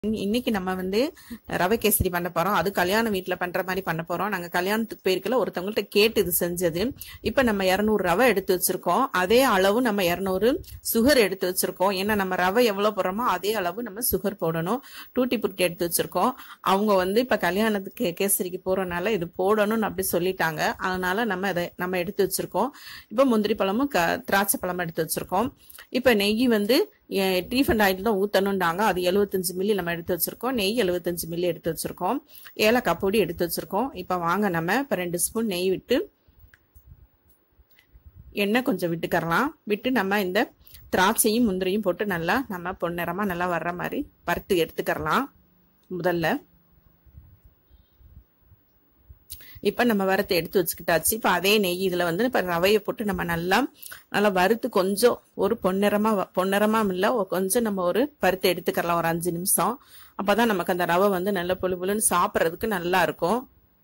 இன்னைக்கு நம்ம வந்து ரவை கேசரி பண்ண போறோம் அது கல்யாண வீட்ல பண்ற மாதிரி பண்ண போறோம் நாங்க கல்யாணத்துக்கு போயிருக்கல ஒருத்தவங்கள்ட்ட கேட்டு இது செஞ்சது இப்ப நம்ம இருநூறு ரவை எடுத்து வச்சிருக்கோம் அதே அளவு நம்ம இருநூறு சுகர் எடுத்து வச்சிருக்கோம் ஏன்னா நம்ம ரவை எவ்வளவு போடுறோமோ அதே அளவு நம்ம சுகர் போடணும் டூட்டி புட்டி எடுத்து வச்சிருக்கோம் அவங்க வந்து இப்ப கல்யாணத்துக்கு கேசரிக்கு போறதுனால இது போடணும்னு அப்படி சொல்லிட்டாங்க அதனால நம்ம அதை நம்ம எடுத்து வச்சிருக்கோம் இப்ப முந்திரி பழமும் க- திராட்சை பழமும் எடுத்து வச்சிருக்கோம் இப்ப நெய் வந்து ரீஃபண்ட் ஆயில் தான் ஊத்தணும்னாங்க அது 75 மில்லி நம்ம எடுத்து வச்சிருக்கோம் நெய் 75 மில்லி எடுத்து வச்சிருக்கோம் ஏலக்காய் பொடி எடுத்து வச்சிருக்கோம் இப்ப வாங்க நம்ம இப்ப ரெண்டு ஸ்பூன் நெய் விட்டு எண்ணெய் கொஞ்சம் விட்டுக்கறலாம் விட்டு நம்ம இந்த திராட்சையும் முந்திரியும் போட்டு நல்லா நம்ம பொன்னிறமா நல்லா வர்ற மாதிரி வறுத்து எடுத்துக்கறலாம் முதல்ல இப்ப நம்ம வறுத்து எடுத்து வச்சுக்கிட்டாச்சு இப்ப அதே நெய் இதுல வந்து இப்ப ரவையை போட்டு நம்ம நல்லா நல்லா வறுத்து கொஞ்சம் ஒரு பொன்னிறமா வ- பொன்னிறமா இல்ல ஒரு கொஞ்சம் நம்ம ஒரு வறுத்து எடுத்துக்கலாம் ஒரு அஞ்சு நிமிஷம் அப்பதான் நமக்கு அந்த ரவை வந்து நல்ல புழு புழுன்னு சாப்பிட்றதுக்கு நல்லா இருக்கும்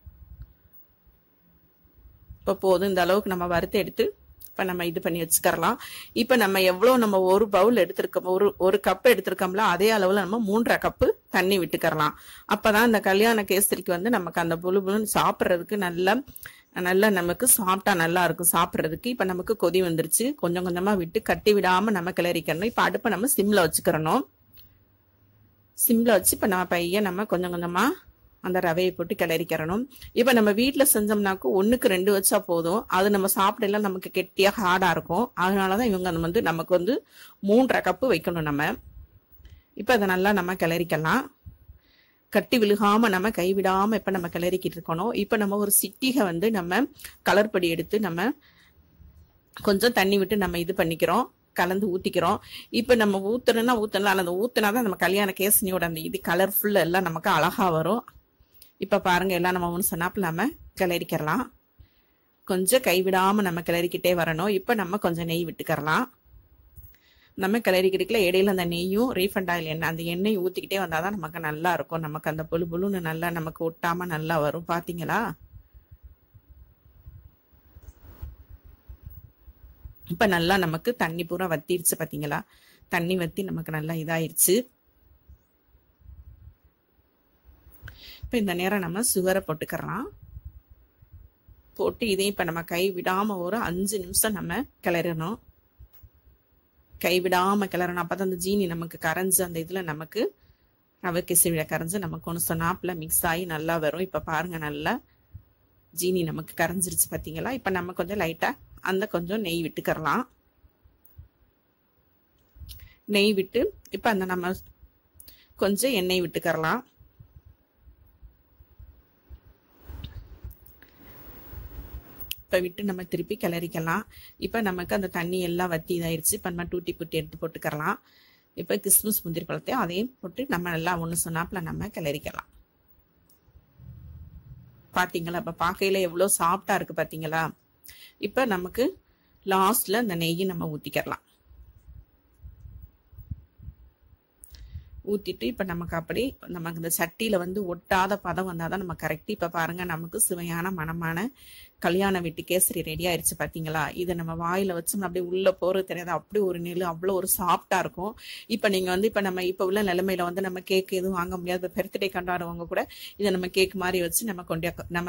இப்ப போதும் இந்த அளவுக்கு நம்ம வறுத்து எடுத்து இப்ப நம்ம இது பண்ணி வச்சுக்கறலாம் இப்ப நம்ம எவ்வளவு நம்ம ஒரு பவுல் எடுத்திருக்கோம் ஒரு ஒரு கப் எடுத்திருக்கோம்ல அதே அளவுல நம்ம மூன்றரை கப்பு தண்ணி விட்டுக்கறலாம் அப்பதான் இந்த கல்யாண கேசரிக்கு வந்து நமக்கு அந்த புழு புழுன்னு சாப்பிட்றதுக்கு நல்லா நல்லா நமக்கு சாப்பிட்டா நல்லா இருக்கும் சாப்பிட்றதுக்கு இப்ப நமக்கு கொதி வந்துருச்சு கொஞ்சம் கொஞ்சமா விட்டு கட்டி விடாம நம்ம கிளறிக்கணும் இப்ப அடுப்பை நம்ம சிம்ல வச்சுக்கிறணும் சிம்ல வச்சு இப்ப நம்ம பையன் நம்ம கொஞ்சம் கொஞ்சமா அந்த ரவையை போட்டு கிளறிக்கிறணும் இப்ப நம்ம வீட்ல செஞ்சோம்னாக்கும் ஒண்ணுக்கு ரெண்டு வச்சா போதும் அது நம்ம சாப்பிடல நமக்கு கெட்டியா ஹார்டா இருக்கும் அதனாலதான் இவங்க வந்து நமக்கு வந்து மூன்றரை கப்பு வைக்கணும் நம்ம இப்ப அதை நல்லா நம்ம கிளறிக்கலாம் கட்டி விழுகாம நம்ம கைவிடாம இப்ப நம்ம கிளறிக்கிட்டு இருக்கணும் இப்ப நம்ம ஒரு சிட்டிகை வந்து நம்ம கலர் பொடி எடுத்து நம்ம கொஞ்சம் தண்ணி விட்டு நம்ம இது பண்ணிக்கிறோம் கலந்து ஊத்திக்கிறோம் இப்ப நம்ம ஊத்துறோம்னா ஊத்தலாம் அந்த ஊத்துனாதான் நம்ம கல்யாண கேசனியோட அந்த இது கலர்ஃபுல் எல்லாம் நமக்கு அழகா வரும் இப்ப பாருங்க எல்லாம் நம்ம ஒன்று சொன்னாப்புல நம்ம கிளறிக்கிறலாம் கொஞ்சம் கைவிடாம நம்ம கிளறிக்கிட்டே வரணும் இப்ப நம்ம கொஞ்சம் நெய் விட்டுக்கறலாம் நம்ம கிளறிக்கிட்டுல இடையில அந்த நெய்யும் ரீஃபண்ட் ஆயில் எண்ணெய் அந்த எண்ணெய் ஊத்திக்கிட்டே வந்தாதான் நமக்கு நல்லா இருக்கும் நமக்கு அந்த புழு புழுன்னு நல்லா நமக்கு ஒட்டாம நல்லா வரும் பாத்தீங்களா இப்ப நல்லா நமக்கு தண்ணி பூரா வத்திருச்சு பாத்தீங்களா தண்ணி வத்தி நமக்கு நல்லா இதாயிருச்சு இப்ப இந்த நேரம் நம்ம சுகரை போட்டுக்கறலாம் போட்டு இதையும் இப்ப நம்ம கை விடாம ஒரு அஞ்சு நிமிஷம் நம்ம கிளறணும் கை விடாம கிளறணும் அப்பதான் அந்த ஜீனி நமக்கு கரைஞ்சு அந்த இதுல நமக்கு ரவை கிசவில கரைஞ்சு நமக்கு ஒன்று சொன்னாப்புல மிக்ஸ் ஆகி நல்லா வரும் இப்ப பாருங்க நல்லா ஜீனி நமக்கு கரைஞ்சிருச்சு பாத்தீங்களா இப்ப நம்ம கொஞ்சம் லைட்டா அந்த கொஞ்சம் நெய் விட்டுக்கறலாம் நெய் விட்டு இப்ப அந்த நம்ம கொஞ்சம் எண்ணெய் விட்டுக்கறலாம் இப்ப விட்டு நம்ம திருப்பி கிளறிக்கலாம் இப்ப நமக்கு அந்த தண்ணி எல்லாம் வத்தி இதாயிருச்சு இப்ப நம்ம டூட்டி புட்டி எடுத்து போட்டுக்கறலாம் இப்ப கிறிஸ்மஸ் முந்திரி பழத்தையும் அதையும் போட்டு நம்ம நல்லா ஒண்ணு சொன்னாப்புல நம்ம கிளறிக்கலாம் பாத்தீங்களா இப்ப பார்க்கையில எவ்வளவு சாஃப்டா இருக்கு பாத்தீங்களா இப்ப நமக்கு லாஸ்ட்ல இந்த நெய்யை நம்ம ஊத்திக்கலாம் ஊத்திட்டு இப்ப நமக்கு அப்படி நமக்கு இந்த சட்டியில வந்து ஒட்டாத பதம் வந்தாதான் நம்ம கரெக்ட் இப்ப பாருங்க நமக்கு சுவையான மனமான கல்யாண வீட்டு கேசரி ரெடி ஆயிருச்சு பாத்தீங்களா இதை நம்ம வாயில வச்சு அப்படியே உள்ள போறது தெரியாது அப்படி ஒரு நெல் அவ்வளவு ஒரு சாஃப்டா இருக்கும் இப்ப நீங்க வந்து இப்ப நம்ம இப்ப உள்ள நிலைமையில வந்து நம்ம கேக் எதுவும் வாங்க முடியாது பர்த்டே கொண்டாடுறவங்க கூட இதை நம்ம கேக் மாதிரி வச்சு நம்ம கொண்டு நம்ம